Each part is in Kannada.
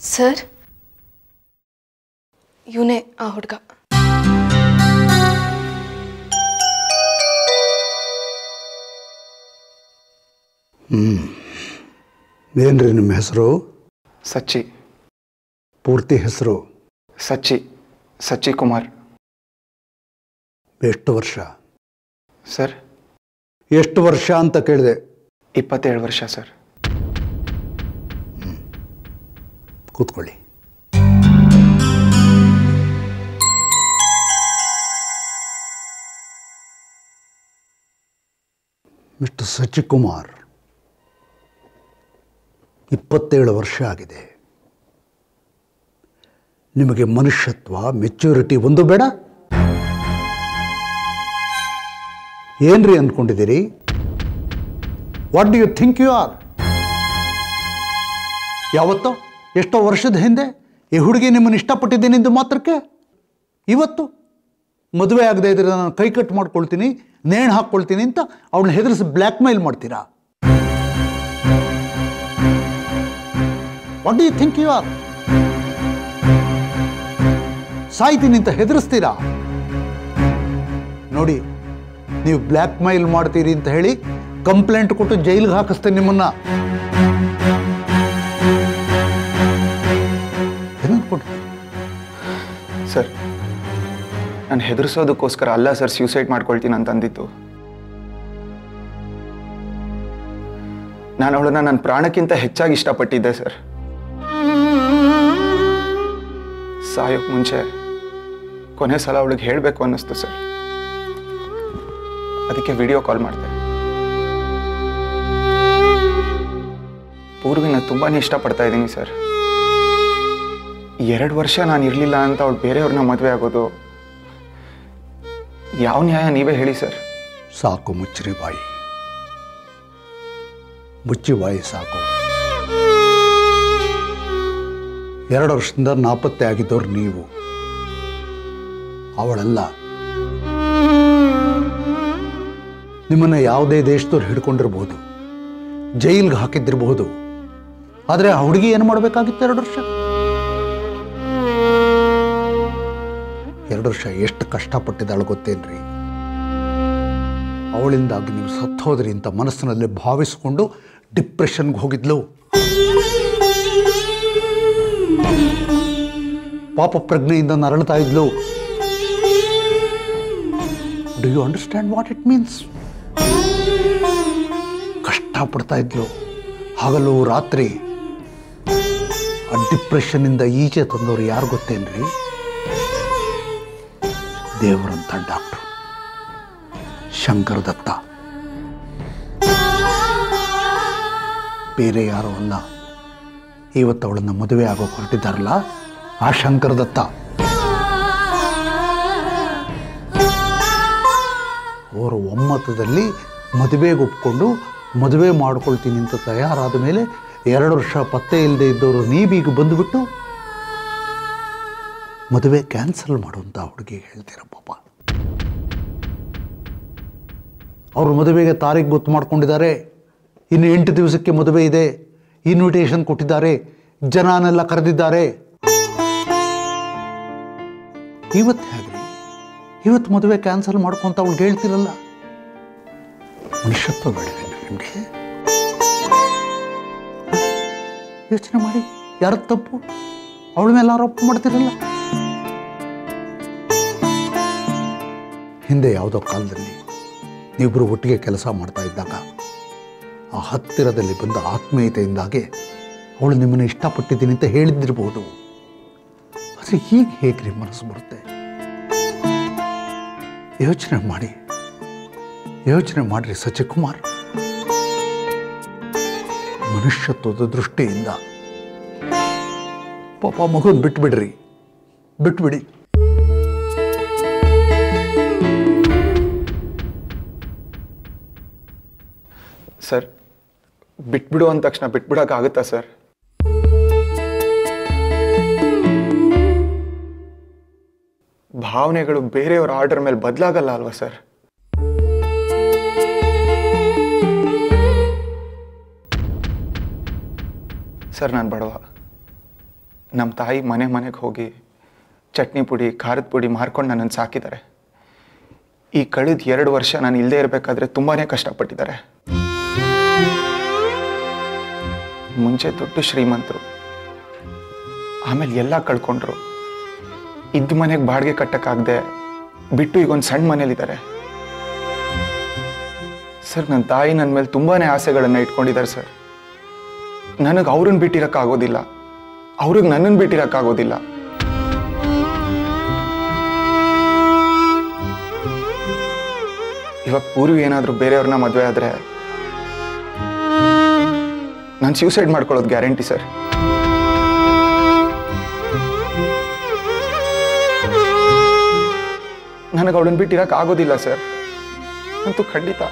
ಸರ್ ಇವನೇ ಆ ಹುಡುಗ ಏನ್ರಿ ನಿಮ್ಮ ಹೆಸರು ಸಚ್ಚಿ ಪೂರ್ತಿ ಹೆಸರು ಸಚ್ಚಿ ಸಚ್ಚಿ ಕುಮಾರ್ ಎಷ್ಟು ವರ್ಷ ಸರ್ ಎಷ್ಟು ವರ್ಷ ಅಂತ ಕೇಳಿದೆ ಇಪ್ಪತ್ತೇಳು ವರ್ಷ ಸರ್ ಕೂತ್ಕೊಳ್ಳಿ ಮಿಸ್ಟರ್ ಸಚಿಕುಮಾರ್ ಇಪ್ಪತ್ತೇಳು ವರ್ಷ ಆಗಿದೆ ನಿಮಗೆ ಮನುಷ್ಯತ್ವ ಮೆಚ್ಯೂರಿಟಿ ಒಂದು ಬೇಡ ಏನ್ರಿ ಅಂದ್ಕೊಂಡಿದ್ದೀರಿ what do you think you are ಯಾವತ್ತೋ ಎಷ್ಟೋ ವರ್ಷದ ಹಿಂದೆ ಈ ಹುಡುಗಿ ನಿಮ್ಮನ್ನು ಇಷ್ಟಪಟ್ಟಿದ್ದೀನಿ ಎಂದು ಮಾತ್ರಕ್ಕೆ ಇವತ್ತು ಮದುವೆ ಆಗದೆ ಇದ್ರೆ ನಾನು ಕೈ ಕಟ್ ಮಾಡ್ಕೊಳ್ತೀನಿ ನೇಣು ಹಾಕ್ಕೊಳ್ತೀನಿ ಅಂತ ಅವಳನ್ನ ಹೆದರಿಸಿ ಬ್ಲ್ಯಾಕ್ ಮೇಲ್ ಮಾಡ್ತೀರಾ what do you think you are ಸಾಯ್ತೀನಿ ಅಂತ ಹೆದರಿಸ್ತೀರಾ ನೋಡಿ ನೀವು ಬ್ಲ್ಯಾಕ್ ಮೈಲ್ ಮಾಡ್ತೀರಿ ಅಂತ ಹೇಳಿ ಕಂಪ್ಲೇಂಟ್ ಕೊಟ್ಟು ಜೈಲಿಗೆ ಹಾಕಿಸ್ತೇನೆ ನಿಮ್ಮನ್ನ ಏನಂದ್ಕೊಡ್ತೀರಿ ಸರ್ ನಾನು ಹೆದರ್ಸೋದಕ್ಕೋಸ್ಕರ ಅಲ್ಲ ಸರ್ ಸ್ಯೂಸೈಡ್ ಮಾಡ್ಕೊಳ್ತೀನಿ ಅಂತ ಅಂದಿತ್ತು ನಾನು ಅವಳನ್ನ ನನ್ನ ಪ್ರಾಣಕ್ಕಿಂತ ಹೆಚ್ಚಾಗಿ ಇಷ್ಟಪಟ್ಟಿದ್ದೆ ಸರ್ ಸಾಯೋಕ್ ಮುಂಚೆ ಕೊನೆ ಸಲ ಅವಳಿಗೆ ಹೇಳಬೇಕು ಅನ್ನಿಸ್ತು ಸರ್ ಅದಕ್ಕೆ ವಿಡಿಯೋ ಕಾಲ್ ಮಾಡಿದೆ ಪೂರ್ವಿನ ತುಂಬಾನೇ ಇಷ್ಟಪಡ್ತಾ ಇದ್ದೀನಿ ಸರ್ ಎರಡು ವರ್ಷ ನಾನು ಇರಲಿಲ್ಲ ಅಂತ ಅವಳು ಬೇರೆಯವ್ರನ್ನ ಮದುವೆ ಆಗೋದು ಯಾವ ನ್ಯಾಯ ನೀವೇ ಹೇಳಿ ಸರ್ ಸಾಕು ಮುಚ್ಚಿರಿ ಬಾಯಿ ಮುಚ್ಚಿ ಬಾಯಿ ಸಾಕು ಎರಡು ವರ್ಷದಿಂದ ನಾಪತ್ತೆ ಆಗಿದ್ದವ್ರು ನೀವು ಅವಳಲ್ಲ ನಿಮ್ಮನ್ನು ಯಾವುದೇ ದೇಶದವ್ರು ಹಿಡ್ಕೊಂಡಿರ್ಬೋದು ಜೈಲ್ಗೆ ಹಾಕಿದ್ದಿರಬಹುದು ಆದರೆ ಆ ಹುಡುಗಿ ಏನು ಮಾಡಬೇಕಾಗಿತ್ತು ಎರಡು ವರ್ಷ ಎರಡು ವರ್ಷ ಎಷ್ಟು ಕಷ್ಟಪಟ್ಟಿದ್ದಾಳು ಗೊತ್ತೇನ್ರಿ ಅವಳಿಂದಾಗಿ ನೀವು ಸತ್ತೋದ್ರಿ ಅಂತ ಮನಸ್ಸಿನಲ್ಲಿ ಭಾವಿಸಿಕೊಂಡು ಡಿಪ್ರೆಷನ್ಗೆ ಹೋಗಿದ್ಲು ಪಾಪ ಪ್ರಜ್ಞೆಯಿಂದ ನರಳ್ತಾ ಇದ್ಲು do you understand what it means ಕಷ್ಟಪಡ್ತಾ ಇದ್ಲು ಹಗಲು ರಾತ್ರಿ ಆ ಡಿಪ್ರೆಷನ್ನಿಂದ ಈಚೆ ತಂದವರು ಯಾರು ಗೊತ್ತೇನ್ರಿ ದೇವರಂತ ಡಾಕ್ಟ್ರು ಶಂಕರ ದತ್ತ ಬೇರೆ ಯಾರೂ ಅಲ್ಲ ಇವತ್ತು ಅವಳನ್ನ ಮದುವೆ ಆಗೋ ಹೊರಟಿದ್ದಾರಲ್ಲ ಆ ಶಂಕರ ದತ್ತ ಅವರ ಒಮ್ಮತದಲ್ಲಿ ಮದುವೆಗೆ ಒಪ್ಕೊಂಡು ಮದುವೆ ಮಾಡ್ಕೊಳ್ತೀನಿ ಅಂತ ತಯಾರಾದ ಮೇಲೆ ಎರಡು ವರ್ಷ ಪತ್ತೆ ಇಲ್ಲದೆ ಇದ್ದವರು ನೀವೀಗ ಬಂದುಬಿಟ್ಟು ಮದುವೆ ಕ್ಯಾನ್ಸಲ್ ಮಾಡುವಂತ ಹುಡುಗಿ ಹೇಳ್ತೀರ ಪಾಪ ಅವರು ಮದುವೆಗೆ ತಾರೀಕು ಗೊತ್ತು ಮಾಡ್ಕೊಂಡಿದ್ದಾರೆ ಇನ್ನು ಎಂಟು ದಿವಸಕ್ಕೆ ಮದುವೆ ಇದೆ ಇನ್ವಿಟೇಷನ್ ಕೊಟ್ಟಿದ್ದಾರೆ ಜನನೆಲ್ಲ ಕರೆದಿದ್ದಾರೆ ಇವತ್ತು ಹೇಗ್ರಿ ಇವತ್ತು ಮದುವೆ ಕ್ಯಾನ್ಸಲ್ ಮಾಡ್ಕೊಂತ ಅವ್ಳಿಗೆ ಹೇಳ್ತಿರಲ್ಲ ಮನುಷ್ಯತ್ವ ಬೇಡವೇನ್ರಿ ನಿಮಗೆ ಯೋಚನೆ ಮಾಡಿ ಯಾರ ತಪ್ಪು ಅವಳ ಮೇಲೆ ಆರೋಪ ಮಾಡ್ತಿರಲ್ಲ ಹಿಂದೆ ಯಾವುದೋ ಕಾಲದಲ್ಲಿ ನೀವಿಬ್ಬರು ಒಟ್ಟಿಗೆ ಕೆಲಸ ಮಾಡ್ತಾ ಇದ್ದಾಗ ಆ ಹತ್ತಿರದಲ್ಲಿ ಬಂದ ಆತ್ಮೀಯತೆಯಿಂದಾಗೆ ಅವಳು ನಿಮ್ಮನ್ನು ಇಷ್ಟಪಟ್ಟಿದ್ದೀನಿ ಅಂತ ಹೇಳಿದ್ದಿರ್ಬೋದು ಆದರೆ ಈಗ ಹೇಗ್ರಿ ಮನಸ್ಸು ಬರುತ್ತೆ ಯೋಚನೆ ಮಾಡಿ ಯೋಚನೆ ಮಾಡಿರಿ ಸಚಿಕುಮಾರ್ ಮನುಷ್ಯತ್ವದ ದೃಷ್ಟಿಯಿಂದ ಪಾಪ ಮಗುನ್ ಬಿಟ್ಬಿಡ್ರಿ ಬಿಟ್ಬಿಡಿ ಸರ್ ಬಿಟ್ಬಿಡು ಅಂದ ತಕ್ಷಣ ಬಿಟ್ಬಿಡೋಕ್ಕಾಗುತ್ತಾ ಸರ್ ಭಾವನೆಗಳು ಬೇರೆಯವರ ಆರ್ಡರ್ ಮೇಲೆ ಬದಲಾಗಲ್ಲ ಅಲ್ವಾ ಸರ್ ಸರ್ ನಾನು ಬಡವ ನಮ್ಮ ತಾಯಿ ಮನೆ ಮನೆಗೆ ಹೋಗಿ ಚಟ್ನಿ ಪುಡಿ ಖಾರದ ಪುಡಿ ಮಾರ್ಕೊಂಡು ನನ್ನನ್ನು ಸಾಕಿದ್ದಾರೆ ಈ ಕಳೆದ ಎರಡು ವರ್ಷ ನಾನು ಇಲ್ಲದೆ ಇರಬೇಕಾದ್ರೆ ತುಂಬಾ ಕಷ್ಟಪಟ್ಟಿದ್ದಾರೆ ಮುಂಚೆ ದೊಡ್ಡ ಶ್ರೀಮಂತರು ಆಮೇಲೆ ಎಲ್ಲ ಕಳ್ಕೊಂಡ್ರು ಇದ್ದ ಮನೆಗೆ ಬಾಡಿಗೆ ಕಟ್ಟಕ್ಕಾಗದೆ ಬಿಟ್ಟು ಈಗ ಒಂದು ಸಣ್ಣ ಮನೇಲಿದ್ದಾರೆ ಸರ್ ನನ್ನ ತಾಯಿ ನನ್ನ ಮೇಲೆ ತುಂಬಾನೇ ಆಸೆಗಳನ್ನು ಇಟ್ಕೊಂಡಿದ್ದಾರೆ ಸರ್ ನನಗೆ ಅವ್ರನ್ನ ಬಿಟ್ಟಿರೋಕ್ಕಾಗೋದಿಲ್ಲ ಅವ್ರಿಗೆ ನನ್ನನ್ನು ಬಿಟ್ಟಿರೋಕ್ಕಾಗೋದಿಲ್ಲ ಇವಾಗ ಪೂರ್ವಿ ಏನಾದರೂ ಬೇರೆಯವ್ರನ್ನ ಮದುವೆ ಆದರೆ ನಾನು ಸ್ಯೂಸೈಡ್ ಮಾಡ್ಕೊಳ್ಳೋದು ಗ್ಯಾರಂಟಿ ಸರ್ ನನಗೆ ಅವಳನ್ನ ಬಿಟ್ಟಿರಕ್ಕೆ ಆಗೋದಿಲ್ಲ ಸರ್ ಅಂತೂ ಖಂಡಿತ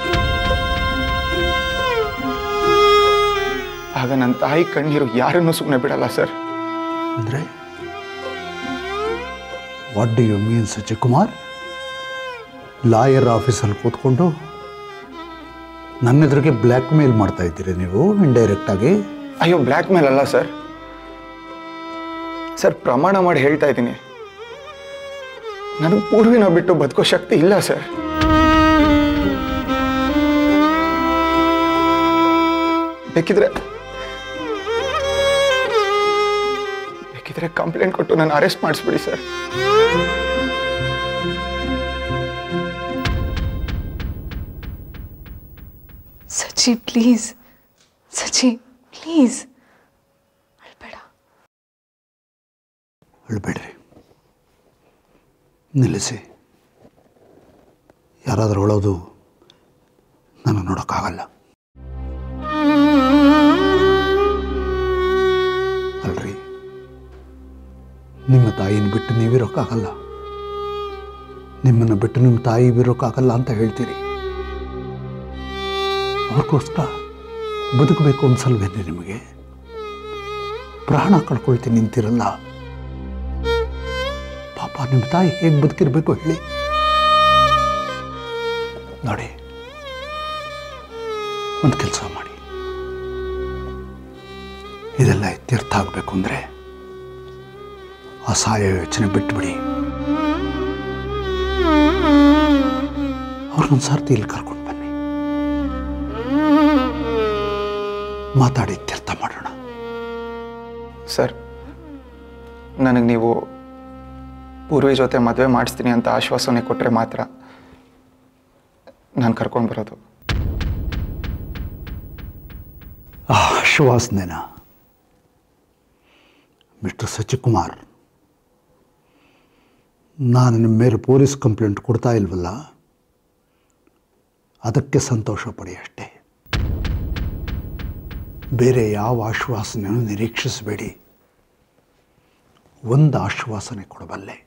ಆಗ ನನ್ನ ತಾಯಿ ಕಣ್ಣೀರು ಯಾರನ್ನೂ ಸುಮ್ಮನೆ ಬಿಡಲ್ಲ ಸರ್ ಅಂದರೆ what do you mean Sachikumar lawyer ಆಫೀಸಲ್ಲಿ ಕೂತ್ಕೊಂಡು ನನ್ನ ಎದುರಿಗೆ ಬ್ಲ್ಯಾಕ್ ಮೇಲ್ ಮಾಡ್ತಾ ಇದ್ದೀರಿ ನೀವು ಇಂಡೈರೆಕ್ಟಾಗಿ ಅಯ್ಯೋ ಬ್ಲ್ಯಾಕ್ ಮೇಲ್ ಅಲ್ಲ ಸರ್ ಸರ್ ಪ್ರಮಾಣ ಮಾಡಿ ಹೇಳ್ತಾ ಇದ್ದೀನಿ ನನಗೆ ಪೂರ್ವಿನ ಬಿಟ್ಟು ಬದುಕೋ ಶಕ್ತಿ ಇಲ್ಲ ಸರ್ ಬೇಕಿದ್ರೆ ಬೇಕಿದ್ರೆ ಕಂಪ್ಲೇಂಟ್ ಕೊಟ್ಟು ನಾನು ಅರೆಸ್ಟ್ ಮಾಡಿಸ್ಬಿಡಿ sir Sachi please Sachi please ಅಳ್ಬೇಡ ಅಳ್ಬೇಡ್ರಿ ನಿಲ್ಲಿಸಿ ಯಾರಾದರೂ ಅಳೋದು ನಾನು ನೋಡೋಕ್ಕಾಗಲ್ಲ ಅಲ್ರಿ ನಿಮ್ಮ ತಾಯಿನ ಬಿಟ್ಟು ನೀವಿರೋಕ್ಕಾಗಲ್ಲ ನಿಮ್ಮನ್ನು ಬಿಟ್ಟು ನಿಮ್ಮ ತಾಯಿ ಇರೋಕ್ಕಾಗಲ್ಲ ಅಂತ ಹೇಳ್ತೀರಿ ಅವ್ರಿಗೋಸ್ಕರ ಬದುಕಬೇಕು ಅನ್ಸಲ್ವೇನ್ರಿ ನಿಮಗೆ ಪ್ರಾಣ ಕಳ್ಕೊಳ್ತೀನಿ ನಿಂತಿರಲ್ಲ ಪಾಪ ನಿಮ್ಮ ತಾಯಿ ಹೇಗೆ ಬದುಕಿರ್ಬೇಕು ಹೇಳಿ ನೋಡಿ ಒಂದು ಕೆಲಸ ಮಾಡಿ ಇದೆಲ್ಲ ಇತ್ಯರ್ಥ ಆಗಬೇಕು ಅಂದರೆ ಆ ಸಾಯೋ ಯೋಚನೆ ಬಿಟ್ಬಿಡಿ ಅವ್ರನ್ನೊಂದು ಸರ್ತಿ ಇಲ್ಲಿ ಕರ್ಕೊಂಡು ಬನ್ನಿ ಮಾತಾಡಿ ಇತ್ಯರ್ಥ ಮಾಡೋಣ ಸರ್ ನನಗೆ ನೀವು ಪೂರ್ವಿ ಜೊತೆ ಮದುವೆ ಮಾಡಿಸ್ತೀನಿ ಅಂತ ಆಶ್ವಾಸನೆ ಕೊಟ್ಟರೆ ಮಾತ್ರ ನಾನು ಕರ್ಕೊಂಡು ಬರೋದು ಆ ಆಶ್ವಾಸನೆನ ಮಿಸ್ಟರ್ ಸಚಿಕುಮಾರ್ ನಾನು ನಿಮ್ಮ ಮೇಲೆ ಪೊಲೀಸ್ ಕಂಪ್ಲೇಂಟ್ ಕೊಡ್ತಾ ಇಲ್ವಲ್ಲ ಅದಕ್ಕೆ ಸಂತೋಷ ಪಡಿ ಅಷ್ಟೇ ಬೇರೆ ಯಾವ ಆಶ್ವಾಸನೆಯೂ ನಿರೀಕ್ಷಿಸಬೇಡಿ ಒಂದು ಆಶ್ವಾಸನೆ ಕೊಡಬಲ್ಲೆ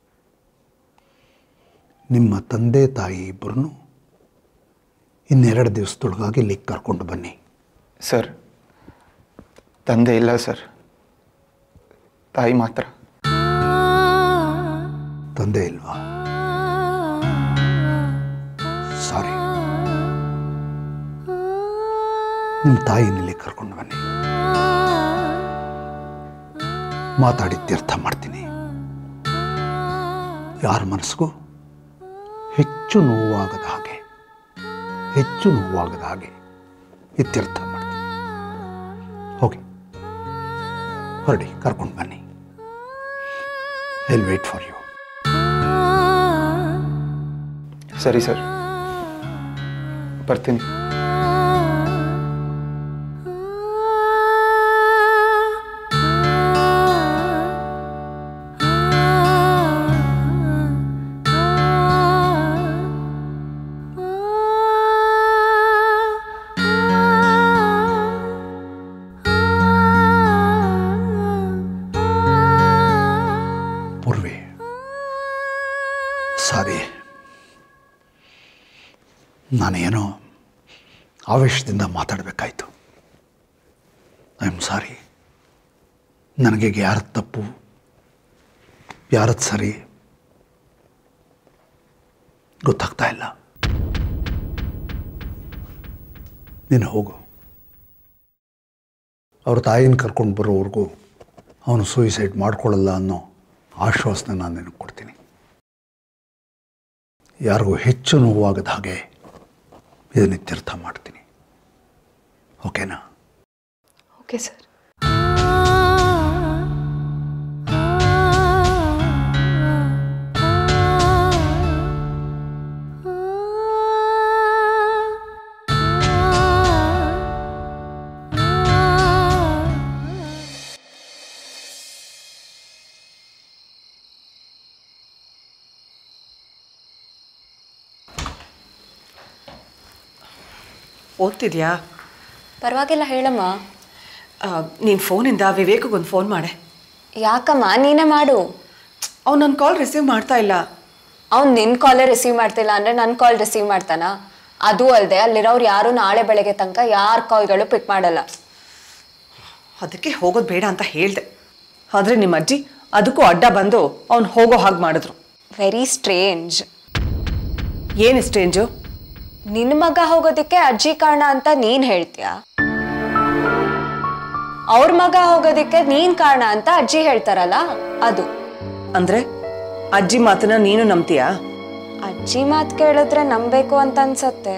ನಿಮ್ಮ ತಂದೆ ತಾಯಿ ಇಬ್ಬರನ್ನು ಇನ್ನೆರಡು ದಿವಸದೊಳಗಾಗಿ ಇಲ್ಲಿಗೆ ಕರ್ಕೊಂಡು ಬನ್ನಿ ಸರ್ ತಂದೆ ಇಲ್ಲ ಸರ್ ತಾಯಿ ಮಾತ್ರ ತಂದೆ ಇಲ್ವಾ ಸಾರಿ ನಿಮ್ಮ ತಾಯಿನಲ್ಲಿ ಕರ್ಕೊಂಡು ಬನ್ನಿ ಮಾತಾಡಿ ತೀರ್ಥ ಮಾಡ್ತೀನಿ ಯಾರ ಮನಸ್ಸಿಗೂ ಹೆಚ್ಚು ನೋವಾಗದ ಹಾಗೆ ಹೆಚ್ಚು ನೋವಾಗದ ಹಾಗೆ ಇತ್ಯರ್ಥ ಮಾಡ್ತೀನಿ ಹೋಗಿ ಹೊರಡಿ ಕರ್ಕೊಂಡು ಬನ್ನಿ ಐ ವೇಟ್ ಫಾರ್ ಯು ಸರಿ ಸರ್ ಬರ್ತೀನಿ ಪೂರ್ವಿ ಸಾರಿ ನಾನೇನೋ ಆವೇಶದಿಂದ ಮಾತಾಡಬೇಕಾಯ್ತು ಐ ಆಮ್ ಸಾರಿ ನನಗೆ ಯಾರದ್ದು ತಪ್ಪು ಯಾರದ್ದು ಸರಿ ಗೊತ್ತಾಗ್ತಾ ಇಲ್ಲ ನೀನು ಹೋಗು ಅವ್ರ ತಾಯಿನ ಕರ್ಕೊಂಡು ಬರೋವರೆಗೂ ಅವನು ಸೂಯಿಸೈಡ್ ಮಾಡ್ಕೊಳ್ಳಲ್ಲ ಅನ್ನೋ ಆಶ್ವಾಸನೆ ನಾನು ನಿನಗೆ ಕೊಡ್ತೀನಿ ಯಾರಿಗೂ ಹೆಚ್ಚು ನೋವಾಗದ ಹಾಗೆ ಇದನ್ನ ಇತ್ಯರ್ಥ ಮಾಡ್ತೀನಿ ಓಕೆನಾ ಓಕೆ ಸರ್ ಓದ್ತಿದ್ಯಾ ಪರವಾಗಿಲ್ಲ ಹೇಳಮ್ಮ ನೀನು ಫೋನಿಂದ ವಿವೇಕ್ಗೊಂದು ಫೋನ್ ಮಾಡೆ ಯಾಕಮ್ಮ ನೀನೇ ಮಾಡು ಅವ್ನು ನನ್ನ ಕಾಲ್ ರಿಸೀವ್ ಮಾಡ್ತಾ ಇಲ್ಲ ಅವ್ನು ನಿನ್ನ ಕಾಲೇ ರಿಸೀವ್ ಮಾಡ್ತಿಲ್ಲ ಅಂದರೆ ನನ್ನ ಕಾಲ್ ರಿಸೀವ್ ಮಾಡ್ತಾನಾ ಅದು ಅಲ್ಲದೆ ಅಲ್ಲಿರೋರು ಯಾರು ನಾಳೆ ಬೆಳಗ್ಗೆ ತನಕ ಯಾರ ಕಾಲ್ಗಳು ಪಿಕ್ ಮಾಡಲ್ಲ ಅದಕ್ಕೆ ಹೋಗೋದು ಬೇಡ ಅಂತ ಹೇಳಿದೆ ಆದರೆ ನಿಮ್ಮ ಅಜ್ಜಿ ಅದಕ್ಕೂ ಅಡ್ಡ ಬಂದು ಅವ್ನು ಹೋಗೋ ಹಾಗೆ ಮಾಡಿದ್ರು ವೆರಿ ಸ್ಟ್ರೇಂಜ್ ಏನು ಸ್ಟ್ರೇಂಜು ನಿನ್ನ ಮಗ ಹೋಗೋದಕ್ಕೆ ಅಜ್ಜಿ ಕಾರಣ ಅಂತ ನೀನ್ ಹೇಳ್ತೀಯ ಅವ್ರ ಮಗ ಹೋಗೋದಕ್ಕೆ ನೀನ್ ಕಾರಣ ಅಂತ ಅಜ್ಜಿ ಹೇಳ್ತಾರಲ್ಲ ಅದು ಅಂದರೆ ಅಜ್ಜಿ ಮಾತನ್ನ ನೀನು ನಂಬ್ತೀಯಾ ಅಜ್ಜಿ ಮಾತು ಕೇಳಿದ್ರೆ ನಂಬೇಕು ಅಂತ ಅನ್ಸತ್ತೆ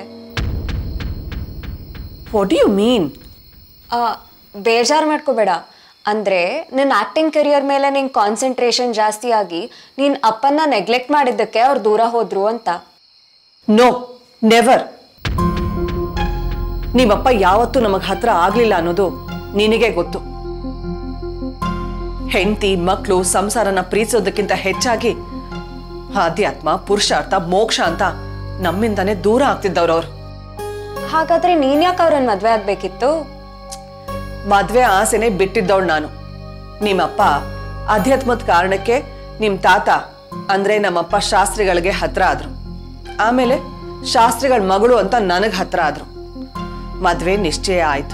ವಾಟ್ ಯು ಮೀನ್ ಆ, ಬೇಜಾರ್ ಮಾಡ್ಕೋಬೇಡ ಅಂದ್ರೆ ನಿನ್ನ ಆಕ್ಟಿಂಗ್ ಕೆರಿಯರ್ ಮೇಲೆ ನಿಂಗೆ ಕಾನ್ಸಂಟ್ರೇಷನ್ ಜಾಸ್ತಿ ಆಗಿ ನೀನ್ ಅಪ್ಪನ್ನ ನೆಗ್ಲೆಕ್ಟ್ ಮಾಡಿದ್ದಕ್ಕೆ ಅವ್ರು ದೂರ ಹೋದ್ರು ಅಂತ ನೋ ನೆವರ್ ನಿಮ್ಮಪ್ಪ ಯಾವತ್ತೂ ನಮಗ್ ಹತ್ರ ಆಗ್ಲಿಲ್ಲ ಅನ್ನೋದು ನಿನಗೆ ಗೊತ್ತು ಹೆಂಡತಿ ಮಕ್ಕಳು ಸಂಸಾರನ ಪ್ರೀತಿಸೋದಕ್ಕಿಂತ ಹೆಚ್ಚಾಗಿ ಆಧ್ಯಾತ್ಮ ಪುರುಷಾರ್ಥ ಮೋಕ್ಷ ಅಂತ ನಮ್ಮಿಂದಾನೇ ದೂರ ಆಗ್ತಿದ್ದವ್ರು ಅವ್ರು ಹಾಗಾದ್ರೆ ನೀನ್ ಯಾಕೆ ಅವ್ರನ್ನ ಮದ್ವೆ ಆಗ್ಬೇಕಿತ್ತು ಮದ್ವೆ ಆಸೆನೆ ಬಿಟ್ಟಿದ್ದವಳು ನಾನು ನಿಮ್ಮಪ್ಪ ಅಧ್ಯಾತ್ಮದ ಕಾರಣಕ್ಕೆ ನಿಮ್ ತಾತ ಅಂದ್ರೆ ನಮ್ಮಪ್ಪ ಶಾಸ್ತ್ರಿಗಳಿಗೆ ಹತ್ರ ಆದ್ರು ಆಮೇಲೆ ಶಾಸ್ತ್ರಿಗಳ ಮಗಳು ಅಂತ ನನಗ್ ಹತ್ರ ಆದ್ರು ಮದ್ವೆ ನಿಶ್ಚಯ ಆಯ್ತು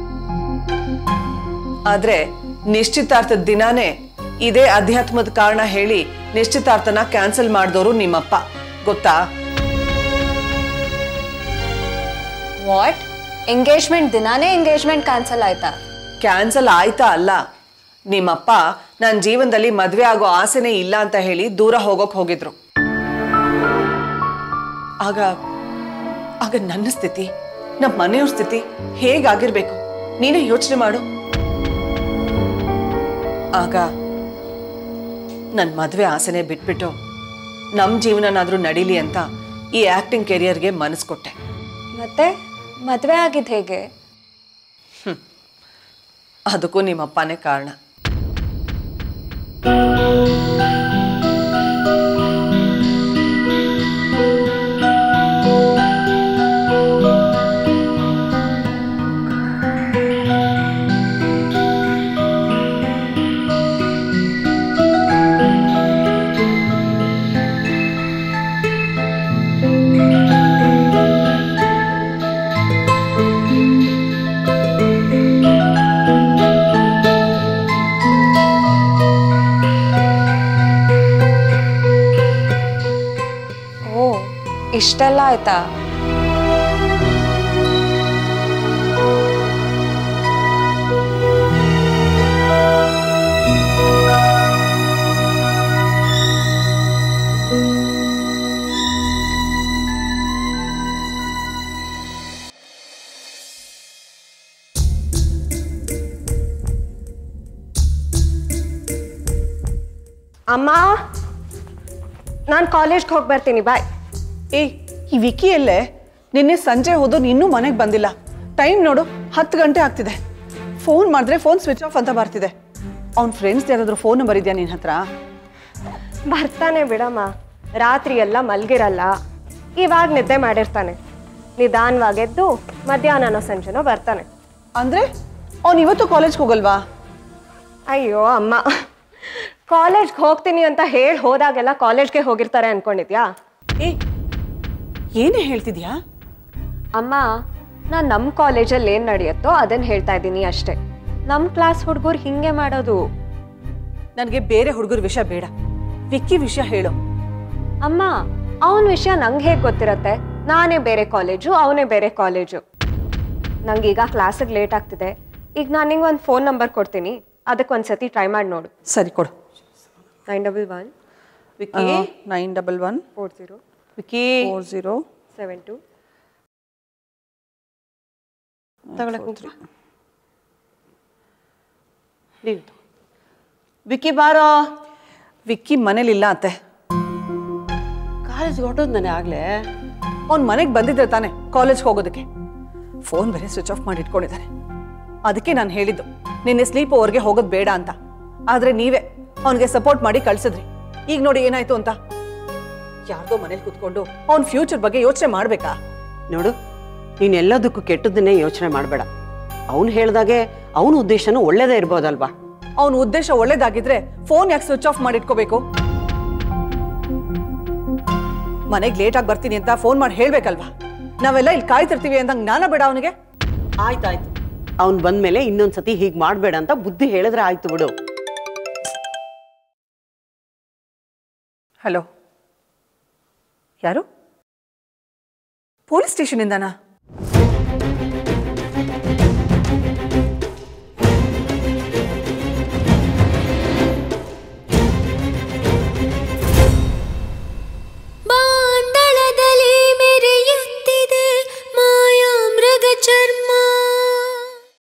ಆದ್ರೆ ನಿಶ್ಚಿತಾರ್ಥದ ದಿನಾನೇ ಇದೇ ಅಧ್ಯಾತ್ಮದ ಕಾರಣ ಹೇಳಿ ನಿಶ್ಚಿತಾರ್ಥನ ಕ್ಯಾನ್ಸಲ್ ಮಾಡಿದವರು ನಿಮ್ಮಪ್ಪ ಗೊತ್ತಾ ವಾಟ್ ಎಂಗೇಜ್ಮೆಂಟ್ ದಿನಾನೇ ಎಂಗೇಜ್ಮೆಂಟ್ ಕ್ಯಾನ್ಸಲ್ ಆಯ್ತಾ ಕ್ಯಾನ್ಸಲ್ ಆಯ್ತಾ ಅಲ್ಲ ನಿಮ್ಮಪ್ಪ ನನ್ನ ಜೀವನದಲ್ಲಿ ಮದ್ವೆ ಆಗೋ ಆಸೆನೇ ಇಲ್ಲ ಅಂತ ಹೇಳಿ ದೂರ ಹೋಗೋಕ್ ಹೋಗಿದ್ರು ಆಗ ಆಗ ನನ್ನ ಸ್ಥಿತಿ ನಮ್ಮ ಮನೆಯವ್ರ ಸ್ಥಿತಿ ಹೇಗಾಗಿರ್ಬೇಕು ನೀನೇ ಯೋಚನೆ ಮಾಡು ಆಗ ನನ್ನ ಮದ್ವೆ ಆಸೆನೆ ಬಿಟ್ಬಿಟ್ಟು ನಮ್ಮ ಜೀವನನಾದ್ರೂ ನಡೀಲಿ ಅಂತ ಈ ಆಕ್ಟಿಂಗ್ ಕೆರಿಯರ್ಗೆ ಮನಸ್ಸು ಕೊಟ್ಟೆ ಮತ್ತೆ ಮದ್ವೆ ಆಗಿದ್ ಹೇಗೆ ಅದಕ್ಕೂ ನಿಮ್ಮಪ್ಪನೇ ಕಾರಣ ಓ ಇಷ್ಟೆಲ್ಲ ಆಯ್ತಾ ಅಮ್ಮ ನಾನು ಕಾಲೇಜ್ಗೆ ಹೋಗಿ ಬರ್ತೀನಿ ಬಾಯ್ ಏ ಈ ವಿಕಿಯಲ್ಲೇ ನಿನ್ನೆ ಸಂಜೆ ಹೋದೋ ಇನ್ನೂ ಮನೆಗೆ ಬಂದಿಲ್ಲ ಟೈಮ್ ನೋಡು ಹತ್ತು ಗಂಟೆ ಆಗ್ತಿದೆ ಫೋನ್ ಮಾಡಿದ್ರೆ ಫೋನ್ ಸ್ವಿಚ್ ಆಫ್ ಅಂತ ಬರ್ತಿದೆ ಅವ್ನ ಫ್ರೆಂಡ್ಸ್ ಯಾರಾದ್ರೂ ಫೋನ್ ನಂಬರ್ ಇದೆಯಾ ನಿನ್ನ ಹತ್ರ ಬರ್ತಾನೆ ಬಿಡಮ್ಮ ರಾತ್ರಿ ಎಲ್ಲ ಮಲ್ಗಿರಲ್ಲ ಇವಾಗ ನಿದ್ದೆ ಮಾಡಿರ್ತಾನೆ ನಿಧಾನವಾಗಿ ಎದ್ದು ಮಧ್ಯಾಹ್ನನೋ ಸಂಜೆನೋ ಬರ್ತಾನೆ ಅಂದ್ರೆ ಅವ್ನು ಇವತ್ತು ಕಾಲೇಜ್ಗೆ ಹೋಗಲ್ವಾ ಅಯ್ಯೋ ಅಮ್ಮ ಕಾಲೇಜ್ಗೆ ಹೋಗ್ತೀನಿ ಅಂತ ಹೇಳಿ ಹೋದಾಗೆಲ್ಲ ಕಾಲೇಜ್ಗೆ ಹೋಗಿರ್ತಾರೆ ಅನ್ಕೊಂಡಿದ್ಯಾ ಏ ಏನೇ ಹೇಳ್ತಿದ್ಯಾ ಅಮ್ಮ ನಾನು ನಮ್ಮ ಕಾಲೇಜಲ್ಲಿ ಏನು ನಡೆಯುತ್ತೋ ಅದನ್ನು ಹೇಳ್ತಾ ಇದ್ದೀನಿ ಅಷ್ಟೇ ನಮ್ಮ ಕ್ಲಾಸ್ ಹುಡುಗರು ಹಿಂಗೆ ಮಾಡೋದು ನನಗೆ ಬೇರೆ ಹುಡುಗರ ವಿಷಯ ಬೇಡ ವಿಕ್ಕಿ ವಿಷಯ ಹೇಳು ಅಮ್ಮ ಅವನ ವಿಷಯ ನಂಗೆ ಹೇಗೆ ಗೊತ್ತಿರತ್ತೆ ನಾನೇ ಬೇರೆ ಕಾಲೇಜು ಅವನೇ ಬೇರೆ ಕಾಲೇಜು ನಂಗೀಗ ಕ್ಲಾಸಿಗೆ ಲೇಟ್ ಆಗ್ತಿದೆ ಈಗ ನಾನು ನಿಂಗೆ ಒಂದು ಫೋನ್ ನಂಬರ್ ಕೊಡ್ತೀನಿ ಅದಕ್ಕೆ ಒಂದು ಸತಿ ಟ್ರೈ ಮಾಡಿ ನೋಡು ಸರಿ ಕೊಡು nine double one Vicky nine double one four zero Vicky four zero seven two ತಗೊಳಕ್ ಹೋಗ್ರಿ ನೀವು ವಿಕ್ಕಿ ಬಾರೋ ವಿಕ್ಕಿ ಮನೇಲಿಲ್ಲ ಅತ್ತೆ ಕಾಲೇಜ್ಗೆ ಹೊಟ್ಟೋದ್ ನಾನೇ ಆಗ್ಲೇ ಅವ್ನು ಮನೆಗೆ ಬಂದಿದ್ರೆ ತಾನೆ ಕಾಲೇಜ್ಗೆ ಹೋಗೋದಕ್ಕೆ ಫೋನ್ ಬೇರೆ ಸ್ವಿಚ್ ಆಫ್ ಮಾಡಿ ಇಟ್ಕೊಂಡಿದ್ದಾನೆ ಅದಕ್ಕೆ ನಾನು ಹೇಳಿದ್ದು ನಿನ್ನೆ ಸ್ಲೀಪ್ ಓವರ್ಗೆ ಹೋಗೋದು ಬೇಡ ಅಂತ ಆದ್ರೆ ನೀವೇ ಅವನಿಗೆ ಸಪೋರ್ಟ್ ಮಾಡಿ ಕಳ್ಸಿದ್ರಿ ಈಗ ನೋಡಿ ಏನಾಯ್ತು ಅಂತ ಯಾರ್ದೋ ಮನೇಲಿ ಕುತ್ಕೊಂಡು ಅವ್ನ ಫ್ಯೂಚರ್ ಬಗ್ಗೆ ಯೋಚನೆ ಮಾಡ್ಬೇಕಾ ನೋಡು ನೀನ್ ಎಲ್ಲದಕ್ಕೂ ಕೆಟ್ಟದನ್ನೇ ಯೋಚನೆ ಮಾಡಬೇಡ ಅವನು ಹೇಳ್ದಾಗೆ ಅವನ ಉದ್ದೇಶನೂ ಒಳ್ಳೇದೇ ಇರ್ಬೋದಲ್ವಾ ಅವನ ಉದ್ದೇಶ ಒಳ್ಳೇದಾಗಿದ್ರೆ ಫೋನ್ ಯಾಕೆ ಸ್ವಿಚ್ ಆಫ್ ಮಾಡಿ ಇಟ್ಕೋಬೇಕು ಮನೆಗೆ ಲೇಟಾಗಿ ಬರ್ತೀನಿ ಅಂತ ಫೋನ್ ಮಾಡಿ ಹೇಳ್ಬೇಕಲ್ವಾ ನಾವೆಲ್ಲ ಇಲ್ಲಿ ಕಾಯ್ತಿರ್ತೀವಿ ಅಂದಂಗೆ ಜ್ಞಾನ ಬೇಡ ಅವನಿಗೆ ಆಯ್ತಾಯ್ತು ಅವ್ನು ಬಂದ್ಮೇಲೆ ಇನ್ನೊಂದ್ಸತಿ ಹೀಗ್ ಮಾಡ್ಬೇಡ ಅಂತ ಬುದ್ಧಿ ಹೇಳಿದ್ರೆ ಆಯ್ತು ಬಿಡು ಹಲೋ ಯಾರು ಪೊಲೀಸ್ ಸ್ಟೇಷನಿಂದನಾ